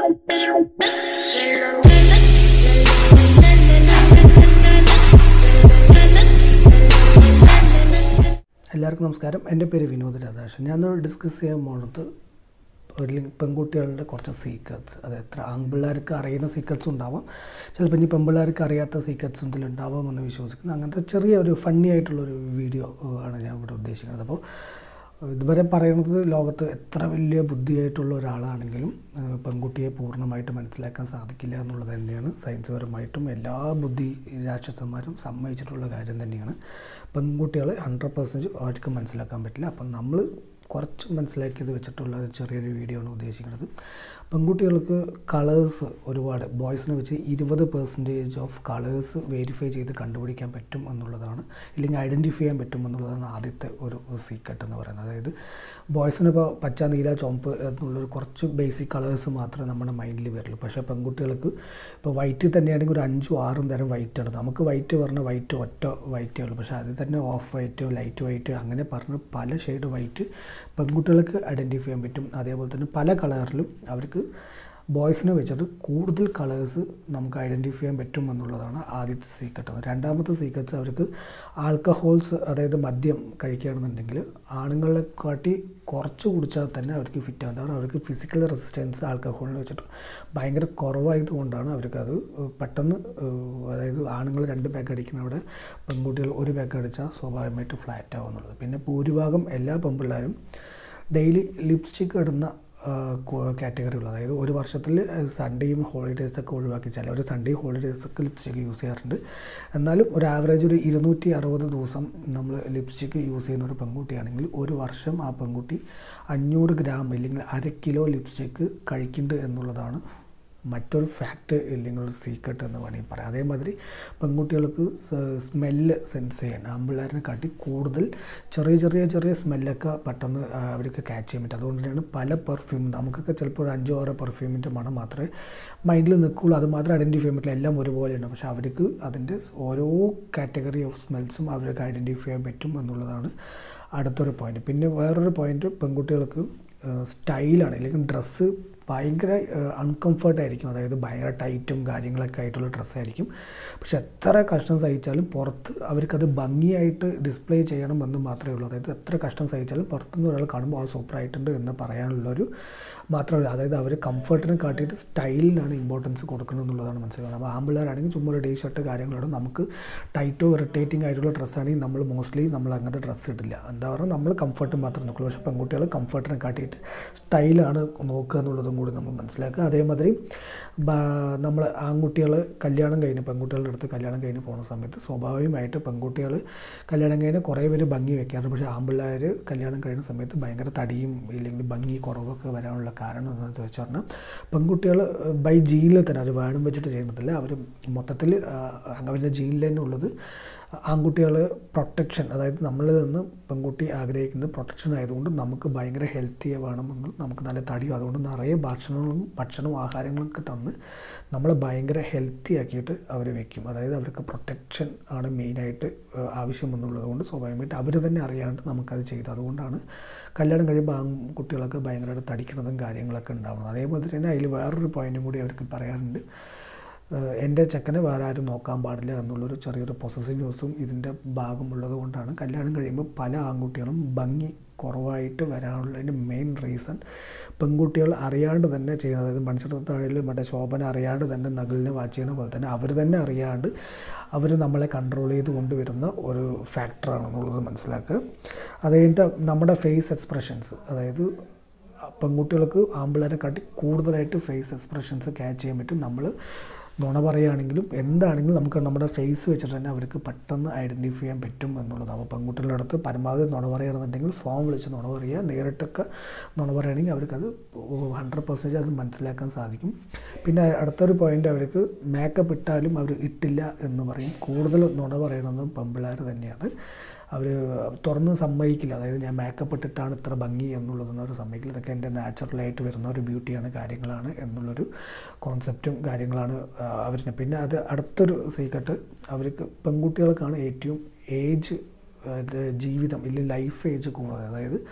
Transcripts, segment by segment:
എല്ലാവർക്കും നമസ്കാരം എൻ്റെ പേര് വിനോദ് രാധാകൃഷ്ണൻ ഞാൻ ഡിസ്കസ് ചെയ്യാൻ പോണത് ഒരു പെൺകുട്ടികളുടെ കുറച്ച് സീക്രറ്റ്സ് അത് എത്ര ആൺപിള്ളേർക്ക് അറിയുന്ന സീക്രറ്റ്സ് ഉണ്ടാവാം ചിലപ്പോൾ ഇനി പെൺപിള്ളേർക്ക് അറിയാത്ത സീക്രറ്റ്സ് എന്തെങ്കിലും ഉണ്ടാവാം എന്ന് വിശ്വസിക്കുന്നു അങ്ങനത്തെ ചെറിയ ഒരു ഫണ്ണി ആയിട്ടുള്ളൊരു വീഡിയോ ആണ് ഞാൻ ഇവിടെ ഉദ്ദേശിക്കുന്നത് അപ്പോൾ ഇതുവരെ പറയുന്നത് ലോകത്ത് എത്ര വലിയ ബുദ്ധിയായിട്ടുള്ള ഒരാളാണെങ്കിലും ഏഹ് പെൺകുട്ടിയെ പൂർണ്ണമായിട്ട് മനസ്സിലാക്കാൻ സാധിക്കില്ല എന്നുള്ളത് തന്നെയാണ് സയൻസ് പരമായിട്ടും എല്ലാ ബുദ്ധി രാക്ഷസന്മാരും സമ്മതിച്ചിട്ടുള്ള കാര്യം തന്നെയാണ് പെൺകുട്ടികളെ ഹൺഡ്രഡ് പെർസെൻറ്റ് അവർക്ക് മനസ്സിലാക്കാൻ പറ്റില്ല അപ്പം നമ്മൾ കുറച്ച് മനസ്സിലാക്കിയത് വെച്ചിട്ടുള്ള ഒരു ചെറിയൊരു വീഡിയോ ആണ് ഉദ്ദേശിക്കുന്നത് പെൺകുട്ടികൾക്ക് കളേഴ്സ് ഒരുപാട് ബോയ്സിനെ വെച്ച് ഇരുപത് പെർസെൻറ്റേജ് ഓഫ് കളേഴ്സ് വെരിഫൈ ചെയ്ത് കണ്ടുപിടിക്കാൻ പറ്റും എന്നുള്ളതാണ് ഇല്ലെങ്കിൽ ഐഡൻറ്റിഫൈ ചെയ്യാൻ പറ്റും എന്നുള്ളതാണ് ആദ്യത്തെ ഒരു സീക്രട്ട് എന്ന് പറയുന്നത് അതായത് ബോയ്സിന് ഇപ്പോൾ പച്ച നീല ചുവപ്പ് എന്നുള്ളൊരു കുറച്ച് ബേസിക് കളേഴ്സ് മാത്രമേ നമ്മുടെ മൈൻഡിൽ വരുള്ളൂ പക്ഷേ പെൺകുട്ടികൾക്ക് ഇപ്പോൾ വൈറ്റ് തന്നെയാണെങ്കിൽ ഒരു അഞ്ചും ആറും തരം വൈറ്റ് ആണ് നമുക്ക് വൈറ്റ് പറഞ്ഞ വൈറ്റ് ഒറ്റ വൈറ്റേ ഉള്ളൂ പക്ഷേ അതിൽ തന്നെ ഓഫ് വൈറ്റ് ലൈറ്റ് വൈറ്റ് അങ്ങനെ പറഞ്ഞ് പല ഷെയ്ഡ് വൈറ്റ് പെൺകുട്ടികൾക്ക് ഐഡൻറ്റിഫൈ ചെയ്യാൻ പറ്റും അതേപോലെ തന്നെ പല കളറിലും അവർക്ക് ബോയ്സിനെ വെച്ചിട്ട് കൂടുതൽ കളേഴ്സ് നമുക്ക് ഐഡൻറ്റിഫൈ ചെയ്യാൻ പറ്റും എന്നുള്ളതാണ് ആദ്യത്തെ സീക്രട്ട് രണ്ടാമത്തെ സീക്രട്സ് അവർക്ക് ആൽക്കഹോൾസ് അതായത് മദ്യം കഴിക്കുകയാണെന്നുണ്ടെങ്കിൽ ആണുങ്ങളെ കാട്ടി കുറച്ച് കുടിച്ചാൽ തന്നെ അവർക്ക് ഫിറ്റ് ആകും കാരണം അവർക്ക് ഫിസിക്കൽ റെസിസ്റ്റൻസ് ആൽക്കഹോളിനെ വെച്ചിട്ട് ഭയങ്കര കുറവായതുകൊണ്ടാണ് അവർക്കത് പെട്ടെന്ന് അതായത് ആണുങ്ങൾ രണ്ട് പാക്ക് അടിക്കുന്ന അവിടെ പെൺകുട്ടികൾ ഒരു പാക്ക് അടിച്ചാൽ സ്വാഭാവികമായിട്ട് ഫ്ലാറ്റ് ആവും എന്നുള്ളത് പിന്നെ ഭൂരിഭാഗം എല്ലാ പെൺപിള്ളേരും ഡെയിലി ലിപ്സ്റ്റിക്ക് ഇടുന്ന കാറ്റഗറികൾ അതായത് ഒരു വർഷത്തിൽ സൺഡേയും ഹോളിഡേയ്സൊക്കെ ഒഴിവാക്കി ചിലവർ സൺഡേയും ഹോളിഡേയ്സൊക്കെ ലിപ്സ്റ്റിക്ക് യൂസ് ചെയ്യാറുണ്ട് എന്നാലും ഒരു ആവറേജ് ഒരു ഇരുന്നൂറ്റി അറുപത് ദിവസം നമ്മൾ ലിപ്സ്റ്റിക്ക് യൂസ് ചെയ്യുന്ന ഒരു പെൺകുട്ടിയാണെങ്കിൽ ഒരു വർഷം ആ പെൺകുട്ടി അഞ്ഞൂറ് ഗ്രാം അല്ലെങ്കിൽ അര കിലോ ലിപ്സ്റ്റിക്ക് കഴിക്കുന്നുണ്ട് എന്നുള്ളതാണ് മറ്റൊരു ഫാക്റ്റ് ഇല്ലെങ്കിൽ ഒരു സീക്രട്ട് എന്ന് വേണമെങ്കിൽ പറയാം അതേമാതിരി പെൺകുട്ടികൾക്ക് സ്മെല്ല് സെൻസ് ചെയ്യാൻ ആമ്പിള്ളേരിനെ കാട്ടി കൂടുതൽ ചെറിയ ചെറിയ ചെറിയ സ്മെല്ലൊക്കെ പെട്ടെന്ന് അവർക്ക് ക്യാച്ച് ചെയ്യാൻ പറ്റും അതുകൊണ്ട് തന്നെയാണ് പല പെർഫ്യൂം നമുക്കൊക്കെ ചിലപ്പോൾ ഒരു അഞ്ചോ ആറോ പെർഫ്യൂമിൻ്റെ മണം മാത്രമേ മൈൻഡിൽ നിൽക്കുകയുള്ളൂ അത് മാത്രമേ ഐഡൻറ്റിഫൈ ചെയ്യാൻ പറ്റില്ല എല്ലാം ഒരുപോലെയാണ് പക്ഷേ അവർക്ക് അതിൻ്റെ ഓരോ കാറ്റഗറി ഓഫ് സ്മെൽസും അവർക്ക് ഐഡൻറ്റിഫൈ ചെയ്യാൻ പറ്റും എന്നുള്ളതാണ് അടുത്തൊരു പോയിന്റ് പിന്നെ വേറൊരു പോയിന്റ് പെൺകുട്ടികൾക്ക് സ്റ്റൈലാണ് അല്ലെങ്കിൽ ഡ്രസ്സ് ഭയങ്കര അൺകംഫർട്ട് ആയിരിക്കും അതായത് ഭയങ്കര ടൈറ്റും കാര്യങ്ങളൊക്കെ ആയിട്ടുള്ള ഡ്രസ്സായിരിക്കും പക്ഷെ എത്ര കഷ്ടം സഹിച്ചാലും പുറത്ത് അവർക്കത് ഭംഗിയായിട്ട് ഡിസ്പ്ലേ ചെയ്യണം എന്ന് മാത്രമേ ഉള്ളൂ അതായത് എത്ര കഷ്ടം സഹിച്ചാലും പുറത്തുനിന്ന് ഒരാൾ കാണുമ്പോൾ ആ സൂപ്പറായിട്ടുണ്ട് എന്ന് പറയാനുള്ളൊരു മാത്രമേ അതായത് അവർ കംഫർട്ടിനെ കാട്ടിയിട്ട് സ്റ്റൈലിനാണ് ഇമ്പോർട്ടൻസ് കൊടുക്കണം എന്നുള്ളതാണ് മനസ്സിലാക്കുന്നത് അപ്പോൾ ആമ്പിള്ളേരാണെങ്കിൽ ചുമ്മാ ഒരു ടീ ഷർട്ട് കാര്യങ്ങളാണ് നമുക്ക് ടൈറ്റോ ഇറിറ്റേറ്റിംഗ് ആയിട്ടുള്ള ഡ്രസ്സാണെങ്കിൽ നമ്മൾ മോസ്റ്റ്ലി നമ്മൾ അങ്ങനത്തെ ഡ്രസ്സ് ഇടില്ല എന്താ പറയുക നമ്മൾ കംഫർട്ട് മാത്രം നോക്കുള്ളൂ പക്ഷേ പെൺകുട്ടികൾ കംഫർട്ടിനെ കാട്ടിയിട്ട് സ്റ്റൈലാണ് നോക്കുക എന്നുള്ളതും കൂടി നമ്മൾ മനസ്സിലാക്കുക അതേമാതിരി നമ്മൾ ആൺകുട്ടികൾ കല്യാണം കഴിഞ്ഞ് പെൺകുട്ടികളുടെ അടുത്ത് കല്യാണം കഴിഞ്ഞ് പോകുന്ന സമയത്ത് സ്വാഭാവികമായിട്ട് പെൺകുട്ടികൾ കല്യാണം കഴിഞ്ഞ് കുറേ പേര് ഭംഗി വെക്കാറുണ്ട് പക്ഷേ ആൺപിള്ളേർ കല്യാണം കഴിയുന്ന സമയത്ത് ഭയങ്കര തടിയും ഇല്ലെങ്കിൽ ഭംഗി കുറവൊക്കെ വരാനുള്ള കാരണം എന്താണെന്ന് വെച്ച് പറഞ്ഞാൽ പെൺകുട്ടികൾ ബൈ ജീനിൽ തന്നെ അവർ വേണം വെച്ചിട്ട് ചെയ്യുന്നതല്ല അവർ മൊത്തത്തിൽ അവരുടെ ജീനിൽ തന്നെ ഉള്ളത് ആൺകുട്ടികൾ പ്രൊട്ടക്ഷൻ അതായത് നമ്മളിൽ നിന്ന് പെൺകുട്ടി ആഗ്രഹിക്കുന്നത് പ്രൊട്ടക്ഷൻ ആയതുകൊണ്ട് നമുക്ക് ഭയങ്കര ഹെൽത്തി വേണമെന്നും നമുക്ക് നല്ല തടിയും അതുകൊണ്ട് നിറയെ ഭക്ഷണങ്ങളും ഭക്ഷണവും ആഹാരങ്ങളൊക്കെ തന്ന് നമ്മളെ ഭയങ്കര ഹെൽത്തി ആക്കിയിട്ട് അവർ വെക്കും അതായത് അവർക്ക് പ്രൊട്ടക്ഷൻ ആണ് മെയിനായിട്ട് ആവശ്യമെന്നുള്ളത് കൊണ്ട് സ്വാഭാവികമായിട്ട് അവർ തന്നെ അറിയാണ്ട് നമുക്കത് ചെയ്തു അതുകൊണ്ടാണ് കല്യാണം കഴിയുമ്പോൾ ആൺകുട്ടികളൊക്കെ ഭയങ്കരമായിട്ട് തടിക്കുന്നതും കാര്യങ്ങളൊക്കെ ഉണ്ടാവുന്നത് അതേപോലെ തന്നെ അതിൽ വേറൊരു പോയിന്റും കൂടി അവർക്ക് പറയാറുണ്ട് എൻ്റെ ചെക്കനെ വേറെ ആരും നോക്കാൻ പാടില്ല എന്നുള്ളൊരു ചെറിയൊരു പൊസസീവ്നെസ്സും ഇതിൻ്റെ ഭാഗമുള്ളത് കൊണ്ടാണ് കല്യാണം കഴിയുമ്പോൾ പല ആൺകുട്ടികളും ഭംഗി കുറവായിട്ട് വരാനുള്ളതിൻ്റെ മെയിൻ റീസൺ പെൺകുട്ടികൾ അറിയാണ്ട് തന്നെ ചെയ്യുന്നത് അതായത് മനുഷ്യത്താഴിൽ മറ്റേ ശോഭന അറിയാണ്ട് തന്നെ നഗലിനെ വാച്ച് ചെയ്യണ പോലെ തന്നെ അവർ തന്നെ അറിയാണ്ട് അവർ നമ്മളെ കൺട്രോൾ ചെയ്ത് കൊണ്ടുവരുന്ന ഒരു ഫാക്ടറാണെന്നുള്ളത് മനസ്സിലാക്കുക അത് കഴിഞ്ഞിട്ട് നമ്മുടെ ഫേസ് എക്സ്പ്രഷൻസ് അതായത് പെൺകുട്ടികൾക്ക് ആമ്പിളരെ കാട്ടി കൂടുതലായിട്ട് ഫേസ് എക്സ്പ്രഷൻസ് ക്യാച്ച് ചെയ്യാൻ പറ്റും നമ്മൾ നുണ പറയുകയാണെങ്കിലും എന്താണെങ്കിലും നമുക്ക് നമ്മുടെ ഫേസ് വെച്ചിട്ട് തന്നെ അവർക്ക് പെട്ടെന്ന് ഐഡൻറ്റിഫൈ ചെയ്യാൻ പറ്റും എന്നുള്ളതാണ് അപ്പോൾ പെൺകുട്ടികളുടെ അടുത്ത് പരമാവധി നുണ പറയുകയാണെന്നുണ്ടെങ്കിൽ ഫോം വിളിച്ച് നുണ പറയുക നേരിട്ടൊക്കെ നുണ പറയുകയാണെങ്കിൽ അവർക്കത് ഹൺഡ്രഡ് പെർസെൻറ്റേജ് അത് മനസ്സിലാക്കാൻ സാധിക്കും പിന്നെ അടുത്തൊരു പോയിൻ്റ് അവർക്ക് മേക്കപ്പ് ഇട്ടാലും അവർ ഇട്ടില്ല എന്ന് പറയും കൂടുതൽ നുണ പറയണമെന്ന് പെൺപിള്ളേർ തന്നെയാണ് അവർ തുറന്ന് സമ്മതിക്കില്ല അതായത് ഞാൻ മേക്കപ്പ് ഇട്ടിട്ടാണ് ഇത്ര ഭംഗി എന്നുള്ളതൊന്നും അവർ സമ്മതിക്കില്ല ഇതൊക്കെ എൻ്റെ നാച്ചുറലായിട്ട് വരുന്ന ഒരു ബ്യൂട്ടിയാണ് കാര്യങ്ങളാണ് എന്നുള്ളൊരു കോൺസെപ്റ്റും കാര്യങ്ങളാണ് അവരിന് പിന്നെ അത് അടുത്തൊരു സീക്രട്ട് അവർക്ക് പെൺകുട്ടികൾക്കാണ് ഏറ്റവും ഏജ് ജീവിതം ഇല്ലെങ്കിൽ ലൈഫ് ഏജ് കൂടുതൽ അതായത്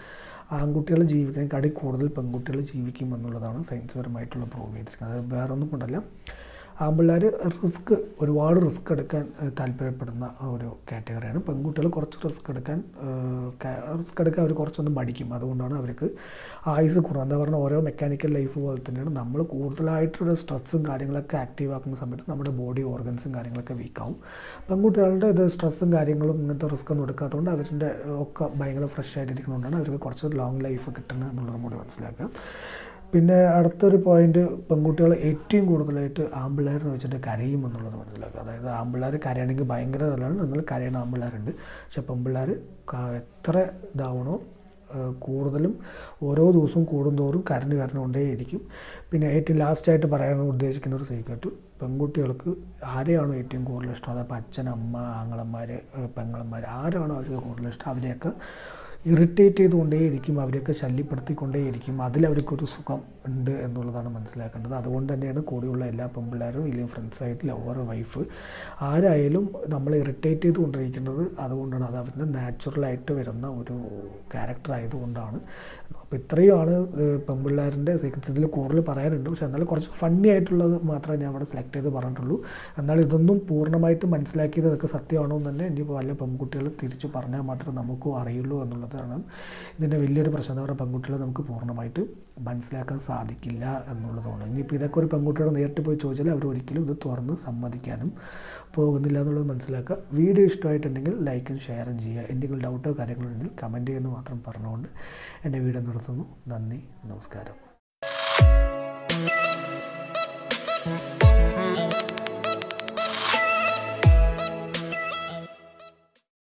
ആൺകുട്ടികൾ ജീവിക്കുന്നതിനെക്കാട്ടി കൂടുതൽ പെൺകുട്ടികൾ ജീവിക്കും എന്നുള്ളതാണ് സയൻസ് പരമായിട്ടുള്ള പ്രൂവ് ചെയ്തിരിക്കുന്നത് അത് വേറെ ഒന്നും കൊണ്ടല്ല ആൺപിള്ളേർ റിസ്ക് ഒരുപാട് റിസ്ക് എടുക്കാൻ ഏഹ്, താല്പര്യപ്പെടുന്ന ഒരു കാറ്റഗറിയാണ് പെൺകുട്ടികൾ കുറച്ച് റിസ്ക് എടുക്കാൻ റിസ്ക് എടുക്കാൻ അവർ കുറച്ചൊന്ന് മടിക്കും അതുകൊണ്ടാണ് അവർക്ക് ആയുസ് കുറവ് എന്താ പറഞ്ഞാൽ ഓരോ മെക്കാനിക്കൽ ലൈഫ് പോലെ തന്നെയാണ് നമ്മൾ കൂടുതലായിട്ടൊരു സ്ട്രെസ്സും കാര്യങ്ങളൊക്കെ ആക്റ്റീവ് ആക്കുന്ന സമയത്ത് നമ്മുടെ ബോഡി ഓർഗൻസും കാര്യങ്ങളൊക്കെ വീക്കാവും പെൺകുട്ടികളുടെ ഇത് സ്ട്രെസ്സും കാര്യങ്ങളും ഇങ്ങനത്തെ റിസ്ക് ഒന്നും എടുക്കാത്തതുകൊണ്ട് അവരുടെ ഒക്കെ ഭയങ്കര ഫ്രഷ് ആയിട്ടിരിക്കുന്നതുകൊണ്ടാണ് അവർക്ക് കുറച്ച് ലോങ് ലൈഫ് കിട്ടുന്നത് എന്നുള്ളതും കൂടി മനസ്സിലാക്കുക പിന്നെ അടുത്തൊരു പോയിന്റ് പെൺകുട്ടികൾ ഏറ്റവും കൂടുതലായിട്ട് ആമ്പിള്ളേരെന്ന് വെച്ചിട്ട് കരയും എന്നുള്ളത് മനസ്സിലാക്കുക അതായത് ആമ്പിള്ളേർ കരയണമെങ്കിൽ ഭയങ്കര നല്ലതാണ് എന്നാൽ കരയണ ആമ്പിള്ളേരുണ്ട് പക്ഷെ പെൺപിള്ളേർ എത്ര ഇതാവണോ ഏഹ് കൂടുതലും ഓരോ ദിവസവും കൂടുന്തോറും കരണ്ട് കരഞ്ഞുകൊണ്ടേയിരിക്കും പിന്നെ ഏറ്റവും ലാസ്റ്റായിട്ട് പറയാൻ ഉദ്ദേശിക്കുന്ന ഒരു സീക്രട്ട് പെൺകുട്ടികൾക്ക് ആരെയാണോ ഏറ്റവും കൂടുതൽ ഇഷ്ടം അതപ്പോൾ അച്ഛൻ അമ്മ ആങ്ങളന്മാർ പെങ്ങളന്മാർ ആരാണോ അവർക്ക് കൂടുതൽ ഇഷ്ടം അവരെയൊക്കെ ഇറിറ്റേറ്റ് ചെയ്തുകൊണ്ടേയിരിക്കും അവരെയൊക്കെ ശല്യപ്പെടുത്തിക്കൊണ്ടേയിരിക്കും അതിലവർക്കൊരു സുഖം ഉണ്ട് എന്നുള്ളതാണ് മനസ്സിലാക്കേണ്ടത് അതുകൊണ്ട് തന്നെയാണ് കൂടെയുള്ള എല്ലാ പെൺപിള്ളേരും ഇല്ലെങ്കിൽ ഫ്രണ്ട്സായിട്ട് ലവർ വൈഫ് ആരായാലും നമ്മൾ ഇറിറ്റേറ്റ് ചെയ്തുകൊണ്ടിരിക്കുന്നത് അതുകൊണ്ടാണ് അത് അവരുടെ നാച്ചുറലായിട്ട് വരുന്ന ഒരു ക്യാരക്ടർ ആയതുകൊണ്ടാണ് അപ്പോൾ ഇത്രയുമാണ് ഏഹ്, പെൺപിള്ളേരിൻ്റെ സീക്വൻസ് ഇതിൽ കൂടുതൽ പറയാനുണ്ട് പക്ഷേ എന്നാലും കുറച്ച് ഫണ്ണി ആയിട്ടുള്ളത് മാത്രമേ ഞാൻ അവിടെ സെലക്ട് ചെയ്ത് പറഞ്ഞിട്ടുള്ളൂ എന്നാൽ ഇതൊന്നും പൂർണ്ണമായിട്ട് മനസ്സിലാക്കിയത് ഇതൊക്കെ സത്യമാണോ എന്ന് തന്നെ ഇനി വല്ല പെൺകുട്ടികൾ തിരിച്ചു പറഞ്ഞാൽ മാത്രമേ നമുക്കും അറിയുള്ളൂ എന്നുള്ളതാണ് ഇതിൻ്റെ വലിയൊരു പ്രശ്നം എന്താ പറയുക പെൺകുട്ടികളെ നമുക്ക് പൂർണ്ണമായിട്ട് മനസ്സിലാക്കാൻ സാധിക്കില്ല എന്നുള്ളതാണ് ഇനിയിപ്പോൾ ഇതൊക്കെ ഒരു പെൺകുട്ടിയോട് നേരിട്ട് പോയി ചോദിച്ചാൽ അവർ ഒരിക്കലും ഇത് തുറന്ന് സമ്മതിക്കാനും പോകുന്നില്ല എന്നുള്ളത് മനസ്സിലാക്കുക വീഡിയോ ഇഷ്ടമായിട്ടുണ്ടെങ്കിൽ ലൈക്കും ഷെയറും ചെയ്യുക എന്തെങ്കിലും ഡൗട്ടോ കാര്യങ്ങളോ ഉണ്ടെങ്കിൽ കമൻറ്റ് ചെയ്യുമെന്ന് മാത്രം പറഞ്ഞുകൊണ്ട് എൻ്റെ വീഡിയോ നിർത്തുന്നു നന്ദി നമസ്കാരം